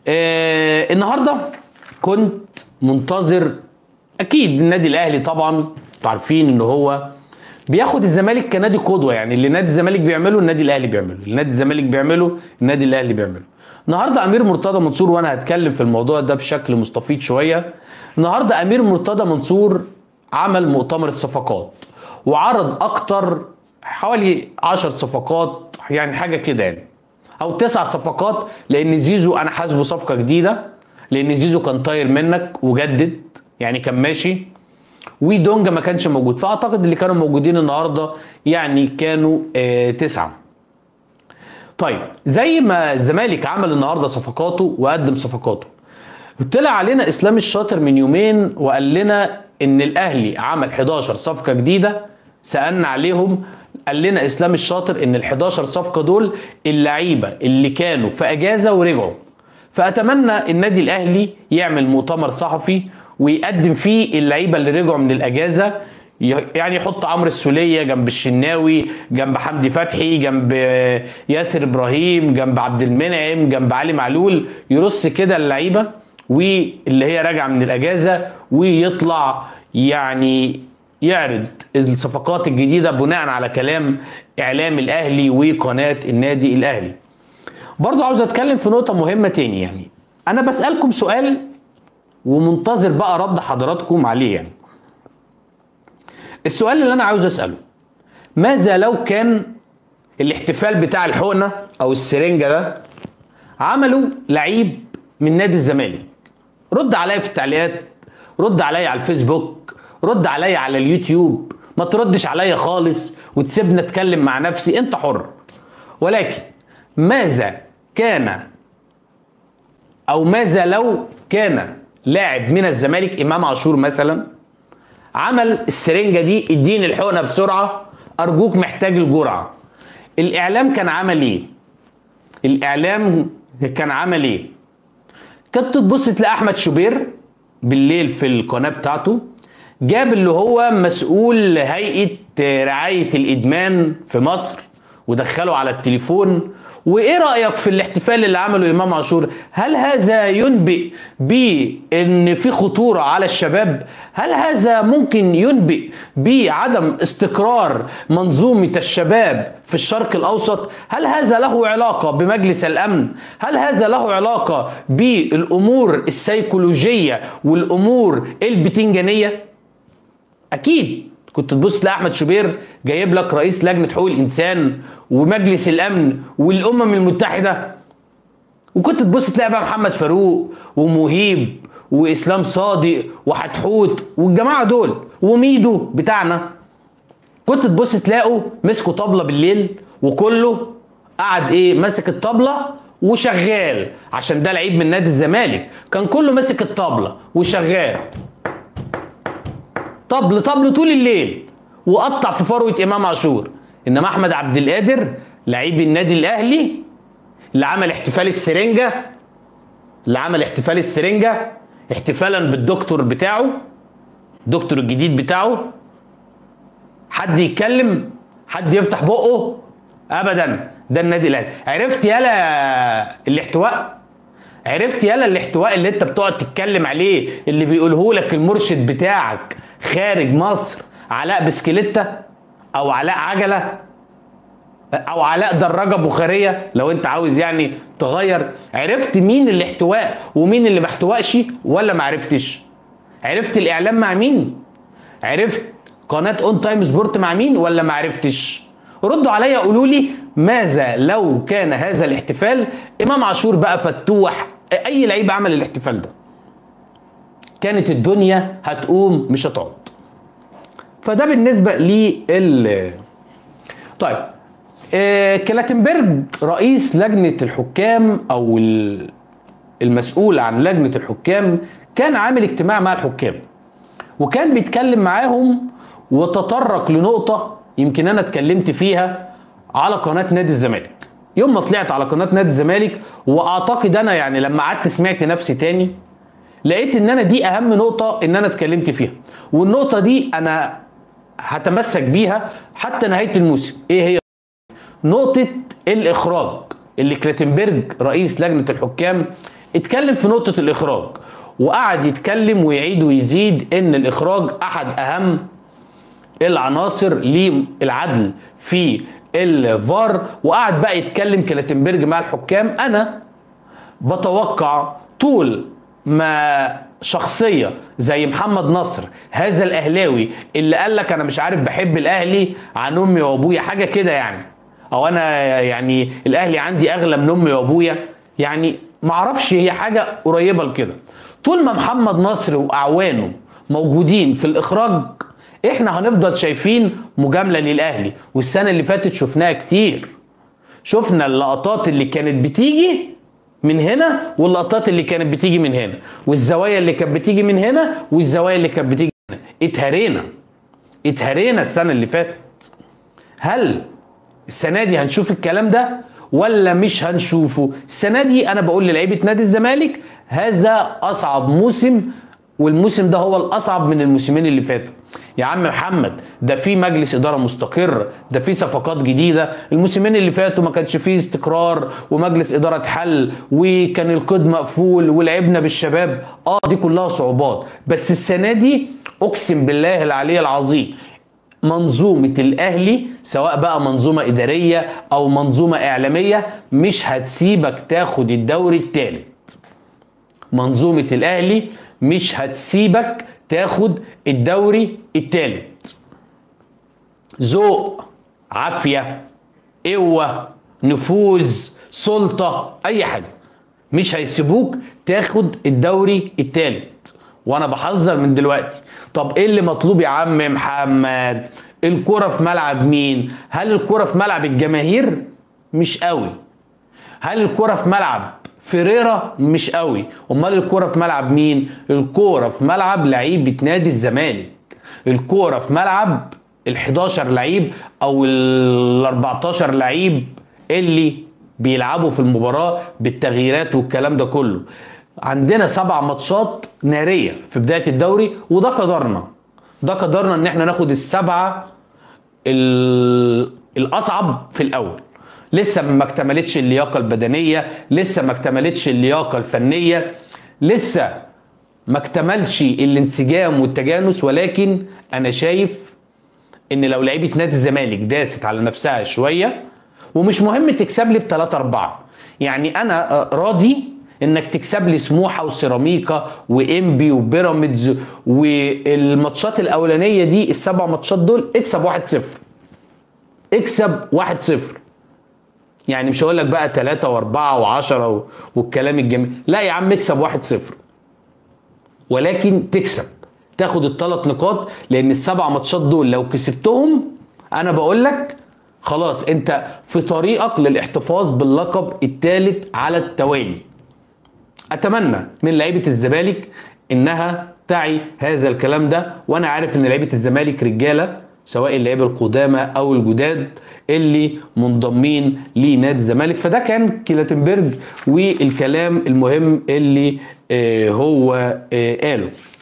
آه النهارده كنت منتظر اكيد النادي الاهلي طبعا انتوا عارفين ان هو بياخد الزمالك كنادي قدوه يعني اللي نادي الزمالك بيعمله النادي الاهلي بيعمله اللي نادي الزمالك بيعمله النادي الاهلي بيعمله النهارده امير مرتضى منصور وانا هتكلم في الموضوع ده بشكل مستفيض شويه النهارده امير مرتضى منصور عمل مؤتمر الصفقات وعرض اكتر حوالي 10 صفقات يعني حاجه كده يعني او تسع صفقات لان زيزو انا حاسبه صفقه جديده لان زيزو كان طاير منك وجدد يعني كان ماشي ودونجا ما كانش موجود فاعتقد اللي كانوا موجودين النهارده يعني كانوا آه تسعه طيب زي ما الزمالك عمل النهارده صفقاته وقدم صفقاته طلع علينا اسلام الشاطر من يومين وقال لنا ان الاهلي عمل 11 صفقه جديده سالنا عليهم قال لنا اسلام الشاطر ان ال 11 صفقه دول اللعيبه اللي كانوا في اجازه ورجعوا فاتمنى النادي الاهلي يعمل مؤتمر صحفي ويقدم فيه اللعيبه اللي رجعوا من الاجازه يعني يحط عمرو السوليه جنب الشناوي جنب حمدي فتحي جنب ياسر ابراهيم جنب عبد المنعم جنب علي معلول يرص كده اللعيبه واللي هي راجعه من الاجازه ويطلع يعني يعرض الصفقات الجديده بناء على كلام اعلام الاهلي وقناه النادي الاهلي. برضو عاوز اتكلم في نقطه مهمه تاني يعني انا بسالكم سؤال ومنتظر بقى رد حضراتكم عليه يعني. السؤال اللي انا عاوز اساله ماذا لو كان الاحتفال بتاع الحقنه او السرنجه ده عملوا لعيب من نادي الزمالك رد عليا في التعليقات رد عليا على الفيسبوك رد عليا على اليوتيوب ما تردش عليا خالص وتسيبني اتكلم مع نفسي انت حر ولكن ماذا كان او ماذا لو كان لاعب من الزمالك امام عاشور مثلا عمل السرنجه دي اديني الحقنه بسرعه ارجوك محتاج الجرعه الاعلام كان عمل ايه الاعلام كان عمل ايه كنت تبص تلاقي احمد شوبير بالليل في القناه بتاعته جاب اللي هو مسؤول هيئه رعايه الادمان في مصر ودخله على التليفون وايه رايك في الاحتفال اللي عمله امام عاشور هل هذا ينبئ بان في خطوره على الشباب هل هذا ممكن ينبئ بعدم استقرار منظومه الشباب في الشرق الاوسط هل هذا له علاقه بمجلس الامن هل هذا له علاقه بالامور السيكولوجيه والامور البتنجانيه اكيد كنت تبص لاحمد شوبير جايب لك رئيس لجنه حقوق الانسان ومجلس الامن والامم المتحده وكنت تبص تلاقي بقى محمد فاروق ومهيب واسلام صادق وحتحوت والجماعه دول وميدو بتاعنا كنت تبص تلاقوا مسكوا طبله بالليل وكله قعد ايه ماسك الطبله وشغال عشان ده لعيب من نادي الزمالك كان كله ماسك الطبله وشغال طبل طبل طول الليل وقطع في فروه امام عاشور انما احمد عبد القادر لعيب النادي الاهلي اللي عمل احتفال السرنجه اللي عمل احتفال السرنجه احتفالا بالدكتور بتاعه الدكتور الجديد بتاعه حد يتكلم حد يفتح بقه ابدا ده النادي الاهلي عرفت يالا الاحتواء عرفت يالا الاحتواء اللي انت بتقعد تتكلم عليه اللي بيقوله لك المرشد بتاعك خارج مصر علاء بسكليتة او علاء عجلة او علاء دراجة بخارية لو انت عاوز يعني تغير عرفت مين الاحتواء ومين اللي ما احتوائش ولا ما عرفتش عرفت الاعلام مع مين عرفت قناة اون تايم سبورت مع مين ولا ما عرفتش ردوا عليا قولوا لي ماذا لو كان هذا الاحتفال امام عاشور بقى فتوح اي لعيب عمل الاحتفال ده كانت الدنيا هتقوم مش هتقعد فده بالنسبه لل طيب آه كلاتنبرج رئيس لجنه الحكام او المسؤول عن لجنه الحكام كان عامل اجتماع مع الحكام وكان بيتكلم معاهم وتطرق لنقطه يمكن انا اتكلمت فيها على قناه نادي الزمالك يوم ما طلعت على قناه نادي الزمالك واعتقد انا يعني لما قعدت سمعت نفسي تاني لقيت ان انا دي اهم نقطه ان انا اتكلمت فيها والنقطه دي انا هتمسك بيها حتى نهايه الموسم ايه هي نقطه الاخراج اللي كلاتنبرج رئيس لجنه الحكام اتكلم في نقطه الاخراج وقعد يتكلم ويعيد ويزيد ان الاخراج احد اهم العناصر للعدل في الفار وقعد بقى يتكلم كلاتنبرج مع الحكام انا بتوقع طول ما شخصيه زي محمد نصر هذا الاهلاوي اللي قال لك انا مش عارف بحب الاهلي عن امي وابويا حاجه كده يعني او انا يعني الاهلي عندي اغلى من امي وابويا يعني معرفش هي حاجه قريبه لكده طول ما محمد نصر واعوانه موجودين في الاخراج احنا هنفضل شايفين مجامله للاهلي والسنه اللي فاتت شفناها كتير شفنا اللقطات اللي كانت بتيجي من هنا واللقطات اللي كانت بتيجي من هنا والزوايا اللي كانت بتيجي من هنا والزوايا اللي كانت بتيجي من هنا اتهرينا اتهرينا السنه اللي فاتت هل السنه دي هنشوف الكلام ده ولا مش هنشوفه السنه دي انا بقول للعيبه نادي الزمالك هذا اصعب موسم والموسم ده هو الاصعب من الموسمين اللي فاتوا يا عم محمد ده في مجلس اداره مستقر ده في صفقات جديده الموسمين اللي فاتوا ما كانش فيه استقرار ومجلس اداره اتحل وكان القيد مقفول ولعبنا بالشباب اه دي كلها صعوبات بس السنه دي اقسم بالله العلي العظيم منظومة الأهلي سواء بقى منظومة إدارية أو منظومة إعلامية مش هتسيبك تاخد الدوري الثالث منظومة الأهلي مش هتسيبك تاخد الدوري الثالث ذوق عافية قوة نفوذ سلطة أي حاجة مش هيسيبوك تاخد الدوري الثالث وانا بحذر من دلوقتي طب ايه اللي مطلوب يا عم محمد الكرة في ملعب مين هل الكرة في ملعب الجماهير مش قوي هل الكرة في ملعب فيريرا مش قوي امال الكرة في ملعب مين الكرة في ملعب لعيبة نادي الزمالك الكرة في ملعب ال 11 لعيب او ال 14 لعيب اللي بيلعبوا في المباراة بالتغييرات والكلام ده كله عندنا سبع ماتشات ناريه في بدايه الدوري وده قدرنا ده قدرنا ان احنا ناخد السبعه الاصعب في الاول لسه ما اكتملتش اللياقه البدنيه لسه ما اكتملتش اللياقه الفنيه لسه ما اكتملش الانسجام والتجانس ولكن انا شايف ان لو لعيبه نادي الزمالك داست على نفسها شويه ومش مهم تكسب لي بثلاثة أربعة يعني أنا راضي انك تكسب لي سموحه وسيراميكا وانبي وبيراميدز والماتشات الاولانيه دي السبع ماتشات دول اكسب 1-0 اكسب 1-0 يعني مش هقول لك بقى 3 و4 و10 والكلام الجميل لا يا عم اكسب 1-0 ولكن تكسب تاخد الثلاث نقاط لان السبع ماتشات دول لو كسبتهم انا بقول لك خلاص انت في طريقك للاحتفاظ باللقب الثالث على التوالي اتمنى من لعيبه الزمالك انها تعي هذا الكلام ده وانا عارف ان لعيبه الزمالك رجاله سواء اللعيبه القدامى او الجداد اللي منضمين لنادي الزمالك فده كان كيلاتنبرج والكلام المهم اللي هو قاله